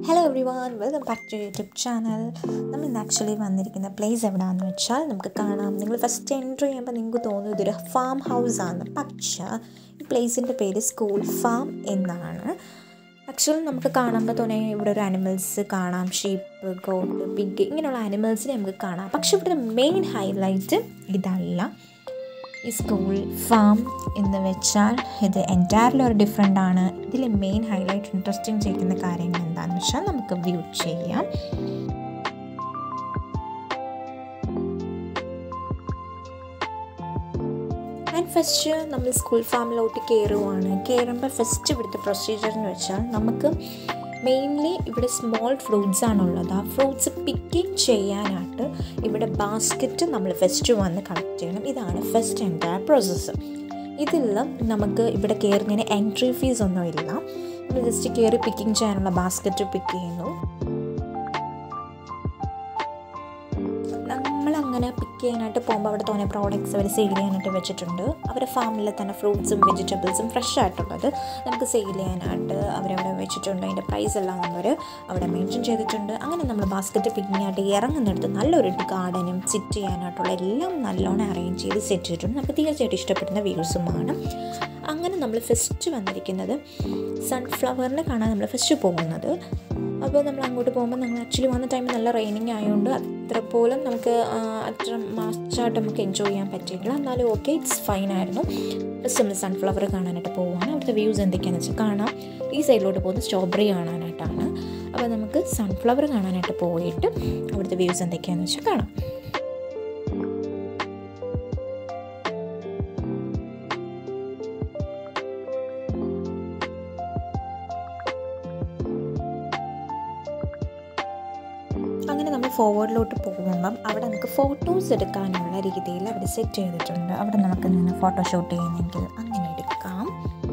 hello everyone welcome back to YouTube channel നമ്മൾ ഇന്ന് actually വന്നിരിക്കുന്ന പ്ലേസ് എവിടെയാണെന്ന് വെച്ചാൽ നമുക്ക് കാണാം നിങ്ങൾ ഫസ്റ്റ് എൻട്രി ചെയ്യുമ്പോൾ നിങ്ങൾക്ക് തോന്നും ഇതൊരു ഫാം ഹൗസ് ആണ് പക്ഷേ ഈ പ്ലേസിൻ്റെ പേര് സ്കൂൾ ഫാം എന്നാണ് ആക്ച്വലി നമുക്ക് കാണുമ്പോൾ തോന്നി ഇവിടെ ഒരു അനിമൽസ് കാണാം ഷീപ്പ് ഗോട്ട് പിഗ് ഇങ്ങനെയുള്ള അനിമൽസിനെ നമുക്ക് കാണാം പക്ഷേ ഇവിടെ മെയിൻ ഹൈലൈറ്റ് ഇതല്ല ഈ സ്കൂൾ ഫാം എന്ന് വെച്ചാൽ ഇത് എൻറ്റയർലി ഒരു ഡിഫറെൻ്റ് ആണ് ഇതിൽ മെയിൻ ഹൈലൈറ്റ് ഇൻട്രസ്റ്റിംഗ് ചെയ്യുന്ന കാര്യങ്ങൾ എന്താണെന്ന് വെച്ചാൽ നമുക്ക് വ്യൂ ചെയ്യാം ആൻഡ് ഫസ്റ്റ് നമ്മൾ സ്കൂൾ ഫാമിലോട്ട് കയറുവാണ് കയറുമ്പോൾ ഫസ്റ്റ് ഇവിടുത്തെ പ്രൊസീജിയർ എന്ന് വെച്ചാൽ നമുക്ക് മെയിൻലി ഇവിടെ സ്മോൾ ഫ്രൂട്ട്സ് ആണുള്ളത് ആ ഫ്രൂട്ട്സ് പിക്കിങ് ചെയ്യാനായിട്ട് ഇവിടെ ബാസ്ക്കറ്റ് നമ്മൾ ഫസ്റ്റ് വന്ന് കളക്ട് ചെയ്യണം ഇതാണ് ഫസ്റ്റ് എൻറ്റയർ പ്രോസസ്സ് ഇതിൽ നമുക്ക് ഇവിടെ കയറുന്നതിന് എൻട്രി ഫീസ് ഒന്നുമില്ല നമ്മൾ ജസ്റ്റ് കയറി പിക്കിങ് ചെയ്യാനുള്ള ബാസ്ക്കറ്റ് പിക്ക് ചെയ്യുന്നു നമ്മളങ്ങനെ പിക്ക് ചെയ്യാനായിട്ട് പോകുമ്പോൾ അവിടെ തോന്നിയ പ്രോഡക്റ്റ്സ് അവർ സെയിൽ ചെയ്യാനായിട്ട് വെച്ചിട്ടുണ്ട് അവരുടെ ഫാമിൽ തന്നെ ഫ്രൂട്ട്സും വെജിറ്റബിൾസും ഫ്രഷ് ആയിട്ടുള്ളത് നമുക്ക് സെയിൽ ചെയ്യാനായിട്ട് അവരവിടെ വെച്ചിട്ടുണ്ട് അതിൻ്റെ പ്രൈസ് എല്ലാം അവർ അവിടെ മെൻഷൻ ചെയ്തിട്ടുണ്ട് അങ്ങനെ നമ്മൾ ബാസ്ക്കറ്റ് പിക്കിങ് ആയിട്ട് ഇറങ്ങുന്നിടത്ത് നല്ലൊരു ഗാർഡനും സിറ്റ് ചെയ്യാനായിട്ടുള്ള എല്ലാം നല്ലോണം അറേഞ്ച് ചെയ്ത് സെറ്റ് ചെയ്തിട്ടുണ്ട് നമുക്ക് തീർച്ചയായിട്ടും ഇഷ്ടപ്പെടുന്ന വ്യൂസുമാണ് അങ്ങനെ നമ്മൾ ഫസ്റ്റ് വന്നിരിക്കുന്നത് സൺഫ്ലവറിനെ കാണാൻ നമ്മൾ ഫസ്റ്റ് പോകുന്നത് അപ്പോൾ നമ്മൾ അങ്ങോട്ട് പോകുമ്പോൾ നമ്മൾ ആക്ച്വലി വന്ന ടൈമിൽ നല്ല റെയിനിങ് ആയതുകൊണ്ട് അത്ര പോലും നമുക്ക് അത്ര മച്ചായിട്ട് നമുക്ക് എൻജോയ് ചെയ്യാൻ പറ്റിയിട്ടില്ല എന്നാലും ഓക്കെ ഇറ്റ്സ് ഫൈൻ ആയിരുന്നു ഫസ്റ്റ് നമ്മൾ സൺഫ്ലവർ കാണാനായിട്ട് പോവുകയാണ് അവിടുത്തെ വ്യൂസ് എന്തൊക്കെയാണെന്ന് വെച്ചാൽ കാണാം ഈ സൈഡിലോട്ട് പോകുന്നത് സ്ട്രോബെറി കാണാനായിട്ടാണ് അപ്പോൾ നമുക്ക് സൺഫ്ലവർ കാണാനായിട്ട് പോയിട്ട് അവിടുത്തെ വ്യൂസ് എന്തൊക്കെയാണെന്ന് വെച്ചാൽ കാണാം അങ്ങനെ നമ്മൾ ഫോർവേഡിലോട്ട് പോകുമ്പം അവിടെ നമുക്ക് ഫോട്ടോസ് എടുക്കാനുള്ള രീതിയിൽ അവിടെ സെറ്റ് ചെയ്തിട്ടുണ്ട് അവിടെ നമുക്ക് നിന്ന് ഫോട്ടോഷൂട്ട് ചെയ്യുന്നെങ്കിൽ അങ്ങനെ എടുക്കാം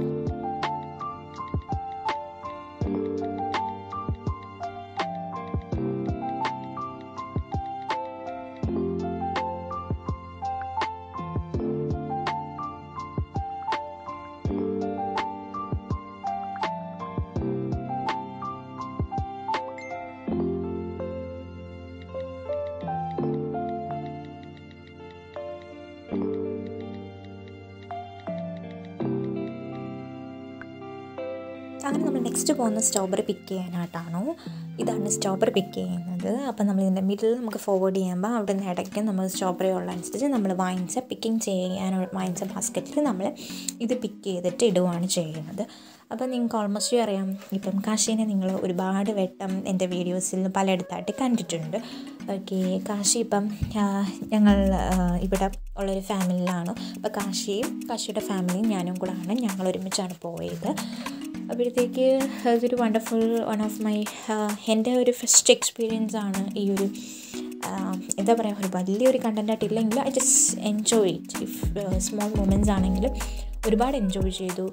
അങ്ങനെ നമ്മൾ നെക്സ്റ്റ് പോകുന്ന സ്ട്രോബെറി പിക്ക് ചെയ്യാനായിട്ടാണോ ഇതാണ് സ്ട്രോബെറി പിക്ക് ചെയ്യുന്നത് അപ്പോൾ നമ്മൾ ഇതിൻ്റെ മിഡിൽ നമുക്ക് ഫോർവേഡ് ചെയ്യുമ്പോൾ അവിടെ നിന്ന് ഇടയ്ക്ക് നമ്മൾ സ്ട്രോബെറി ഉള്ള അനുസരിച്ച് നമ്മൾ വാങ്ങിച്ച പിക്കിങ് ചെയ്യാൻ വാങ്ങിച്ച ബാസ്ക്കറ്റിൽ നമ്മൾ ഇത് പിക്ക് ചെയ്തിട്ട് ഇടുകയാണ് ചെയ്യുന്നത് അപ്പോൾ നിങ്ങൾക്ക് ഓൾമോസ്റ്റ് അറിയാം ഇപ്പം കാശീനെ നിങ്ങൾ ഒരുപാട് വട്ടം എൻ്റെ വീഡിയോസിൽ പലയിടത്തായിട്ട് കണ്ടിട്ടുണ്ട് ഓക്കെ കാശി ഇപ്പം ഞങ്ങൾ ഇവിടെ ഉള്ളൊരു ഫാമിലിയിലാണ് അപ്പോൾ കാശിയും കാശിയുടെ ഫാമിലിയും ഞാനും കൂടാണ് ഞങ്ങൾ ഒരുമിച്ചാണ് പോയത് അപ്പോഴത്തേക്ക് അതൊരു വണ്ടർഫുൾ വൺ ഓഫ് മൈ എൻ്റെ ഒരു ഫസ്റ്റ് എക്സ്പീരിയൻസ് ആണ് ഈ ഒരു എന്താ പറയുക ഒരു വലിയൊരു കണ്ടൻ്റ് ഇല്ലെങ്കിലും I just enjoy it if small moments ആണെങ്കിലും ഒരുപാട് എൻജോയ് ചെയ്തു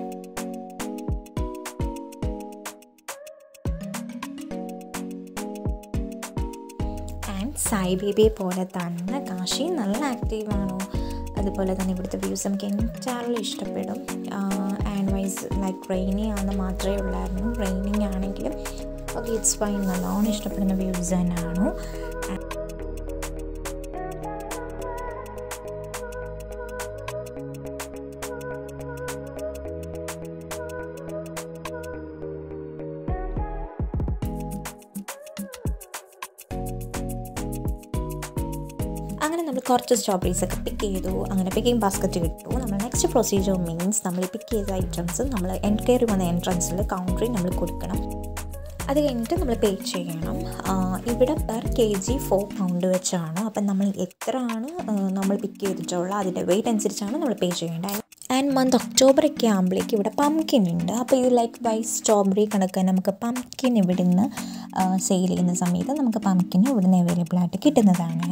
ആൻഡ് സായി ബേബിയെ പോലെ തന്നെ കാശി നല്ല ആക്റ്റീവാണോ അതുപോലെ തന്നെ ഇവിടുത്തെ വ്യൂസ് നമുക്ക് എൻറ്റയർലി ഇഷ്ടപ്പെടും ആൻഡ് വൈസ് ലൈക്ക് റെയിനി ആണെന്ന് മാത്രമേ ഉള്ളായിരുന്നു റെയിനിങ് ആണെങ്കിലും ഓക്കെ ഇറ്റ്സ് ഫൈൻ നല്ലോണം ഇഷ്ടപ്പെടുന്ന വ്യൂസ് തന്നെയാണ് അങ്ങനെ നമ്മൾ കുറച്ച് സ്ട്രോബെറീസ് ഒക്കെ പിക്ക് ചെയ്തു അങ്ങനെ പിക്കിംഗ് ബാസ്ക്കറ്റ് കിട്ടു നമ്മൾ നെക്സ്റ്റ് പ്രൊസീജിയർ മീൻസ് നമ്മൾ പിക്ക് ചെയ്ത ഐറ്റംസ് നമ്മൾ എൻ കയറി വന്ന എൻട്രൻസിൽ കൗണ്ടറിൽ നമ്മൾ കൊടുക്കണം അത് കഴിഞ്ഞിട്ട് നമ്മൾ പേ ചെയ്യണം ഇവിടെ per K G four pound വെച്ചാണ് അപ്പം നമ്മൾ എത്രയാണ് നമ്മൾ പിക്ക് ചെയ്തിട്ടുള്ള അതിൻ്റെ വെയിറ്റ് അനുസരിച്ചാണ് നമ്മൾ പേ ചെയ്യേണ്ടത് ആൻഡ് മന്ത് ഒക്ടോബർ ഒക്കെ ആകുമ്പോഴേക്ക് ഇവിടെ പംകിൻ ഉണ്ട് അപ്പോൾ ഇത് ലൈക്ക് ബൈ സ്ട്രോബെറി കണക്ക് നമുക്ക് പംകിൻ ഇവിടെ നിന്ന് സെയിൽ ചെയ്യുന്ന സമയത്ത് നമുക്ക് പംകിൻ ഇവിടെ നിന്ന് അവൈലബിൾ ആയിട്ട് കിട്ടുന്നതാണ്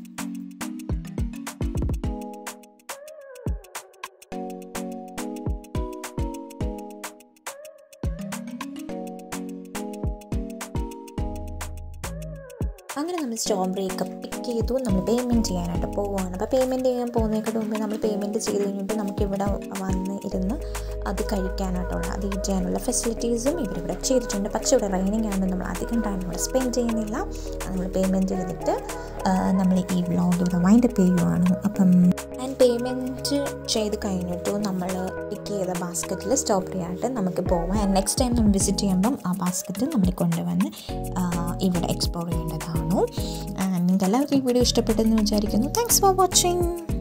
അങ്ങനെ നമ്മൾ സ്ട്രോബെറി ഒക്കെ പിക്ക് ചെയ്തു നമ്മൾ പേയ്മെൻറ്റ് ചെയ്യാനായിട്ട് പോവുകയാണ് അപ്പോൾ പേയ്മെൻറ്റ് ചെയ്യാൻ പോകുന്നതിനേക്കാട്ട് മുമ്പേ നമ്മൾ പേയ്മെൻറ്റ് ചെയ്ത് കഴിഞ്ഞിട്ട് നമുക്കിവിടെ വന്ന് ഇരുന്ന് അത് കഴിക്കാനായിട്ടുള്ള അത് ഈറ്റ് ചെയ്യാനുള്ള ഫെസിലിറ്റീസും ഇവരിവിടെ ചെയ്തിട്ടുണ്ട് പക്ഷേ ഇവിടെ റൈനിങ് ആയതുകൊണ്ട് നമ്മൾ അധികം ടൈം ഇവിടെ സ്പെൻഡ് ചെയ്യുന്നില്ല നമ്മൾ പേയ്മെൻറ്റ് ചെയ്തിട്ട് നമ്മൾ ഈ വ്ളോഗ് ഇവിടെ വൈൻഡപ്പ് ചെയ്യുവാണ് അപ്പം ആൻഡ് പേയ്മെൻറ്റ് ചെയ്ത് കഴിഞ്ഞിട്ട് നമ്മൾ പിക്ക് ചെയ്ത ബാസ്ക്കറ്റിൽ സ്റ്റോപ്പ് ചെയ്യാനായിട്ട് നമുക്ക് പോവാം ആൻഡ് നെക്സ്റ്റ് ടൈം നമ്മൾ വിസിറ്റ് ചെയ്യുമ്പം ആ ബാസ്ക്കറ്റ് നമ്മൾ കൊണ്ടുവന്ന് ഇവിടെ എക്സ്പ്ലോർ ചെയ്യേണ്ടതാണ് നിങ്ങൾക്ക് എല്ലാവർക്കും ഈ വീഡിയോ ഇഷ്ടപ്പെട്ടെന്ന് വിചാരിക്കുന്നു താങ്ക്സ് ഫോർ വാച്ചിങ്